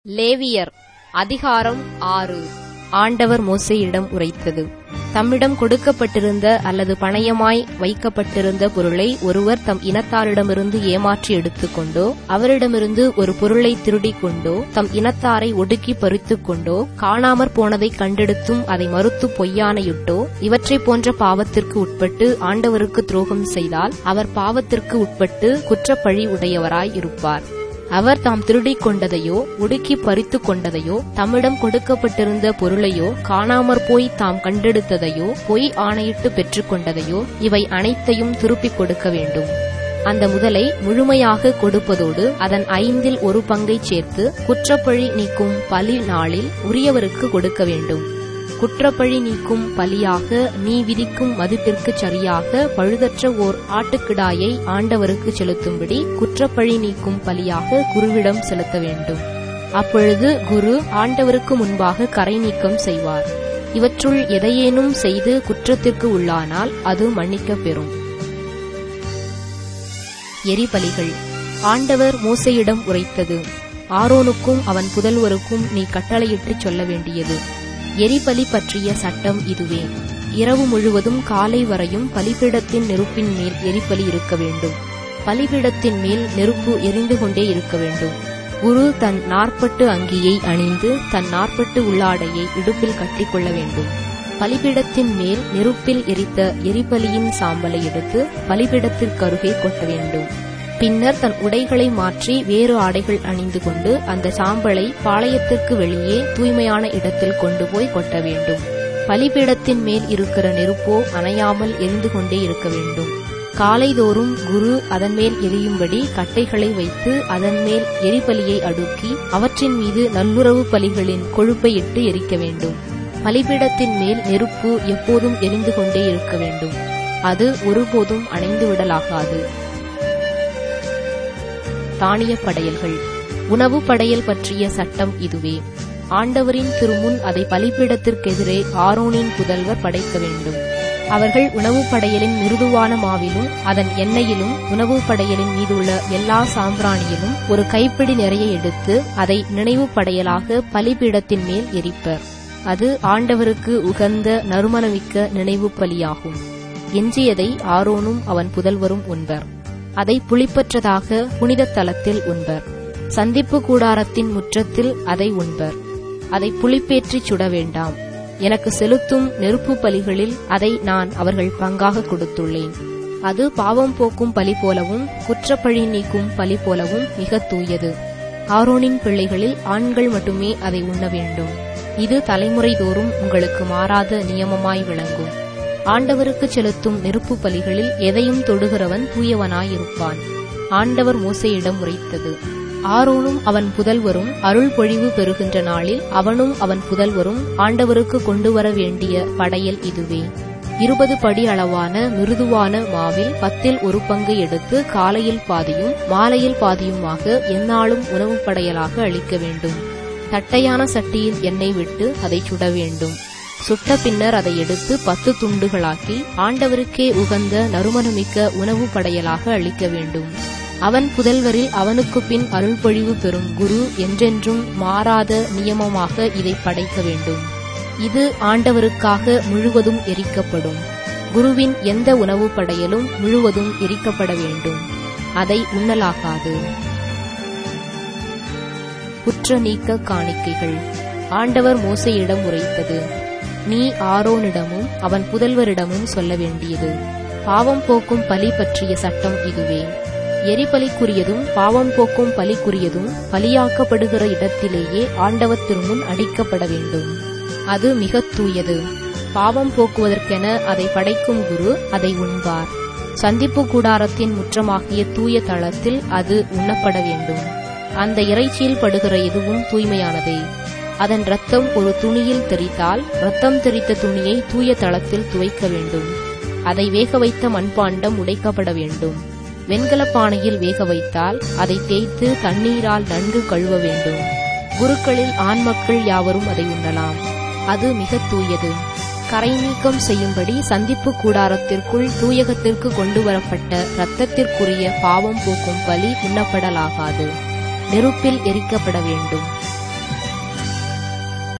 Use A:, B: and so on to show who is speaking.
A: லேவியர் அதிகாரம் ஆறு ஆண்டவர் மோசேயிடம் உரைத்தது தம்மிடம் கொடுக்கப்பட்டிருந்த அல்லது பணயமாய் வைக்கப்பட்டிருந்த பொருளை ஒருவர் தம் இனத்தாரிடமிருந்து ஏமாற்றி எடுத்துக்கொண்டோ அவரிடமிருந்து ஒரு பொருளை திருடிக் கொண்டோ தம் இனத்தாரை ஒடுக்கி பறித்துக் கொண்டோ காணாமற் போனதைக் கண்டெடுத்தும் அதை மறுத்து பொய்யானையிட்டோ இவற்றைப் போன்ற பாவத்திற்கு உட்பட்டு ஆண்டவருக்கு துரோகம் செய்தால் அவர் பாவத்திற்கு உட்பட்டு குற்றப்பழி உடையவராய் இருப்பார் அவர் தாம் திருடிக் கொண்டதையோ ஒடுக்கி பறித்துக் கொண்டதையோ தம்மிடம் கொடுக்கப்பட்டிருந்த பொருளையோ காணாமற் போய் தாம் கண்டெடுத்ததையோ பொய் ஆணையிட்டு பெற்றுக்கொண்டதையோ இவை அனைத்தையும் திருப்பிக் கொடுக்க வேண்டும் அந்த முதலை முழுமையாக கொடுப்பதோடு அதன் ஐந்தில் ஒரு பங்கைச் சேர்த்து குற்றப்பழி நீக்கும் பலி நாளில் உரியவருக்கு கொடுக்க வேண்டும் குற்றப்பழி நீக்கும் பலியாக நீ விதிக்கும் மதிப்பிற்குச் சரியாக பழுதற்ற ஓர் ஆட்டுக்கிடாயை ஆண்டவருக்கு செலுத்தும்படி குற்றப்பழி நீக்கும் பலியாக குருவிடம் செலுத்த வேண்டும் அப்பொழுது குரு ஆண்டவருக்கு முன்பாக கரை நீக்கம் செய்வார் இவற்றுள் எதையேனும் செய்து குற்றத்திற்கு உள்ளானால் அது மன்னிக்கப் பெறும் எரிபலிகள் ஆண்டவர் மோசையிடம் உரைத்தது ஆரோனுக்கும் அவன் புதல்வருக்கும் நீ கட்டளையிட்டுச் சொல்ல வேண்டியது எரிபலி பற்றிய சட்டம் இதுவே இரவு முழுவதும் காலை வரையும் பலிபீடத்தின் நெருப்பின் மேல் எரிபலி இருக்க வேண்டும் பலிபீடத்தின் மேல் நெருப்பு எரிந்து கொண்டே இருக்க வேண்டும் குரு தன் நாற்பட்டு அங்கியை அணிந்து தன் நாற்பட்டு உள்ளாடையை இடுப்பில் கட்டிக்கொள்ள வேண்டும் பலிபீடத்தின் மேல் நெருப்பில் எரித்த எரிபலியின் சாம்பலை எடுத்து பலிபீடத்திற்கருகே கொட்ட வேண்டும் பின்னர் தன் உடைகளை மாற்றி வேறு ஆடைகள் அணிந்து கொண்டு அந்த சாம்பலை பாளையத்திற்கு வெளியே தூய்மையான இடத்தில் கொண்டு போய் கொட்ட வேண்டும் பலிபீடத்தின் மேல் இருக்கிற நெருப்போ அணையாமல் எரிந்து கொண்டே இருக்க வேண்டும் காலைதோறும் குரு அதன் மேல் எரியும்படி கட்டைகளை வைத்து அதன் மேல் எரிபலியை அடுக்கி அவற்றின் மீது நல்லுறவு பலிகளின் கொழுப்பை இட்டு எரிக்க வேண்டும் பலிபீடத்தின் மேல் நெருப்பு எப்போதும் எரிந்து கொண்டே இருக்க வேண்டும் அது ஒருபோதும் அணைந்து விடலாகாது தானிய படையல்கள் உணவு படையல் பற்றிய சட்டம் இதுவே ஆண்டவரின் திருமுன் அதை பலிபீடத்திற்கெதிரே ஆரோனின் புதல்வர் படைக்க வேண்டும் அவர்கள் உணவு படையலின் மிருதுவான மாவிலும் அதன் எண்ணெயிலும் உணவு படையலின் மீதுள்ள எல்லா சாம்பிராணியிலும் ஒரு கைப்பிடி நிறைய எடுத்து அதை நினைவு படையலாக பலிபீடத்தின் மேல் எரிப்பர் அது ஆண்டவருக்கு உகந்த நறுமணமிக்க நினைவு பலியாகும் எஞ்சியதை ஆரோனும் அவன் புதல்வரும் உண்பர் அதை புளிப்பற்றதாக புனித தலத்தில் உண்பர் சந்திப்பு கூடாரத்தின் முற்றத்தில் அதை உண்பர் அதை புளிப்பேற்றிச் சுட வேண்டாம் எனக்கு செலுத்தும் நெருப்பு பலிகளில் அதை நான் அவர்கள் பங்காக கொடுத்துள்ளேன் அது பாவம் போக்கும் பலி போலவும் குற்றப்பழி நீக்கும் பலி போலவும் மிக தூயது ஆரோனின் பிள்ளைகளில் ஆண்கள் மட்டுமே அதை உண்ண வேண்டும் இது தலைமுறை தோறும் உங்களுக்கு மாறாத நியமமாய் விளங்கும் ஆண்டவருக்கு செலுத்தும் நெருப்பு பலிகளில் எதையும் தொடுகிறவன் தூயவனாயிருப்பான் ஆண்டவர் மோசையிடம் உரைத்தது ஆரோனும் அவன் புதல்வரும் அருள் பொழிவு பெறுகின்ற நாளில் அவனும் அவன் புதல்வரும் ஆண்டவருக்கு கொண்டு வர வேண்டிய படையல் இதுவே இருபது படி அளவான மிருதுவான மாவில் பத்தில் ஒரு பங்கு எடுத்து காலையில் பாதியும் மாலையில் பாதியுமாக எந்நாளும் உணவு படையலாக அளிக்க வேண்டும் தட்டையான சட்டியில் எண்ணெய் விட்டு அதை சுட வேண்டும் சுட்ட பின்னர் அதை எடுத்து பத்து துண்டுகளாக்கி ஆண்டவருக்கே உகந்த நறுமணமிக்க உணவு படையலாக அளிக்க வேண்டும் அவன் புதல்வரில் அவனுக்கு பின் அருள்பொழிவு பெறும் குரு என்றென்றும் மாறாத நியமமாக இதை படைக்க வேண்டும் இது ஆண்டவருக்காக முழுவதும் எரிக்கப்படும் குருவின் எந்த உணவு படையலும் முழுவதும் எரிக்கப்பட வேண்டும் அதை உண்ணலாகாது குற்ற நீக்க காணிக்கைகள் ஆண்டவர் மோசையிடம் உரைத்தது நீ ஆரோனிடமும் அவன் புதல்வரிடமும் சொல்ல வேண்டியது பாவம் போக்கும் பலி பற்றிய சட்டம் இதுவே எரிபலிக்குரியதும் பாவம் போக்கும் பலிக்குரியதும் பலியாக்கப்படுகிற இடத்திலேயே ஆண்டவர் திருமுன் அடிக்கப்பட வேண்டும் அது மிக தூயது பாவம் போக்குவதற்கென அதை படைக்கும் குரு அதை உண்பார் சந்திப்பு கூடாரத்தின் முற்றமாகிய தூய தளத்தில் அது உண்ணப்பட வேண்டும் அந்த இறைச்சியில் படுகிற எதுவும் தூய்மையானதே அதன் ரத்தம் ஒரு துணியில் தெரித்தால் ரத்தம் தெரித்த துணியை தூய தளத்தில் துவைக்க வேண்டும் அதை வேக வைத்த மண்பாண்டம் உடைக்கப்பட வேண்டும் வெண்கல பானையில் வேக வைத்தால் அதை தேய்த்து தண்ணீரால் நன்கு கழுவ வேண்டும் குருக்களில் ஆண் மக்கள் யாவரும் அதை உண்ணலாம் அது மிக தூயது கரை நீக்கம் செய்யும்படி சந்திப்பு கூடாரத்திற்குள் தூயகத்திற்கு கொண்டு வரப்பட்ட இரத்தத்திற்குரிய பாவம் போக்கும் பலி உண்ணப்படலாகாது நெருப்பில் எரிக்கப்பட வேண்டும்